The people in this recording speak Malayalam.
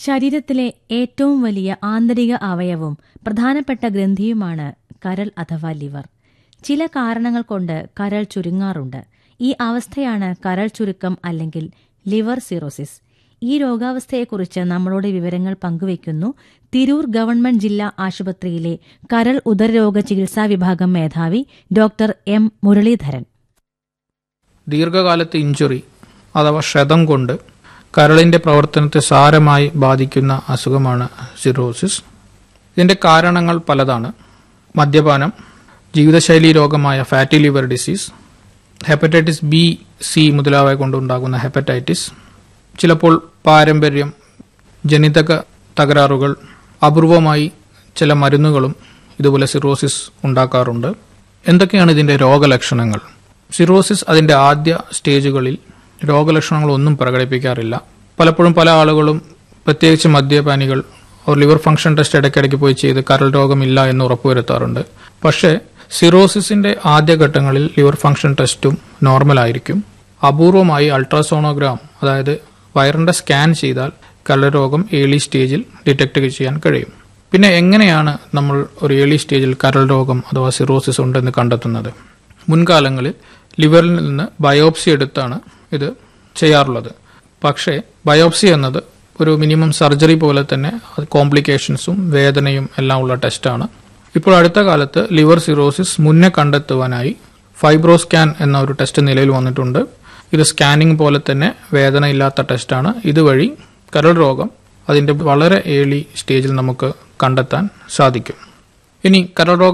ശരീരത്തിലെ ഏറ്റവും വലിയ ആന്തരിക അവയവവും പ്രധാനപ്പെട്ട ഗ്രന്ഥിയുമാണ് കരൾ അഥവാ ലിവർ ചില കാരണങ്ങൾ കൊണ്ട് കരൾ ചുരുങ്ങാറുണ്ട് ഈ അവസ്ഥയാണ് കരൾ ചുരുക്കം അല്ലെങ്കിൽ ലിവർ സിറോസിസ് ഈ രോഗാവസ്ഥയെക്കുറിച്ച് നമ്മളോട് വിവരങ്ങൾ പങ്കുവയ്ക്കുന്നു തിരൂർ ഗവൺമെന്റ് ജില്ലാ ആശുപത്രിയിലെ കരൾ ഉദരരോഗ ചികിത്സാ വിഭാഗം മേധാവി ഡോക്ടർ എം മുരളീധരൻ ദീർഘകാലത്തെ ഇഞ്ചുറി അഥവാ ക്ഷതം കൊണ്ട് കരളിന്റെ പ്രവർത്തനത്തെ സാരമായി ബാധിക്കുന്ന അസുഖമാണ് സിറോസിസ് ഇതിന്റെ കാരണങ്ങൾ പലതാണ് മദ്യപാനം ജീവിതശൈലി രോഗമായ fatty liver disease hepatitis B C മുതലായവ കൊണ്ടുണ്ടാകുന്ന ഹെപ്പറ്റൈറ്റിസ് ചിലപ്പോൾ പാരമ്പര്യം ജനിതക തകരാറുകൾ അപൂർവമായി ചില മരുന്നുകളും ഇതുപോലെ സിറോസിസ് ഉണ്ടാക്കാറുണ്ട് എന്തൊക്കെയാണ് ഇതിന്റെ രോഗലക്ഷണങ്ങൾ സിറോസിസ് അതിന്റെ ആദ്യ സ്റ്റേജുകളിൽ രോഗലക്ഷണങ്ങളൊന്നും പ്രകടിപ്പിക്കാറില്ല പലപ്പോഴും പല ആളുകളും പ്രത്യേകിച്ച് മദ്യപാനികൾ അവർ ലിവർ ഫംഗ്ഷൻ ടെസ്റ്റ് ഇടയ്ക്കിടയ്ക്ക് പോയി ചെയ്ത് കരൾ രോഗമില്ല എന്ന് ഉറപ്പുവരുത്താറുണ്ട് പക്ഷേ സിറോസിസിന്റെ ആദ്യഘട്ടങ്ങളിൽ ലിവർ ഫംഗ്ഷൻ ടെസ്റ്റും നോർമൽ ആയിരിക്കും അപൂർവമായി അൾട്രാസോണോഗ്രാം അതായത് വയറിന്റെ സ്കാൻ ചെയ്താൽ കരൾരോഗം ഏർലി സ്റ്റേജിൽ ഡിറ്റക്ട് ചെയ്യാൻ കഴിയും പിന്നെ എങ്ങനെയാണ് നമ്മൾ ഒരു ഏർലി സ്റ്റേജിൽ കരൾ രോഗം അഥവാ സിറോസിസ് ഉണ്ടെന്ന് കണ്ടെത്തുന്നത് മുൻകാലങ്ങളിൽ ലിവറിൽ നിന്ന് ബയോപ്സി എടുത്താണ് ഇത് ചെയ്യാറുള്ളത് പക്ഷേ ബയോപ്സി എന്നത് ഒരു മിനിമം സർജറി പോലെ തന്നെ അത് കോംപ്ലിക്കേഷൻസും വേദനയും എല്ലാം ഉള്ള ടെസ്റ്റാണ് ഇപ്പോൾ അടുത്ത കാലത്ത് ലിവർ സിറോസിസ് മുന്നേ കണ്ടെത്തുവാനായി ഫൈബ്രോസ്കാൻ എന്ന ഒരു ടെസ്റ്റ് നിലയിൽ വന്നിട്ടുണ്ട് ഇത് സ്കാനിംഗ് പോലെ തന്നെ വേദന ഇല്ലാത്ത ടെസ്റ്റാണ് ഇതുവഴി കരൾ രോഗം അതിന്റെ വളരെ ഏർലി സ്റ്റേജിൽ നമുക്ക് കണ്ടെത്താൻ സാധിക്കും ഇനി കരൾ രോഗം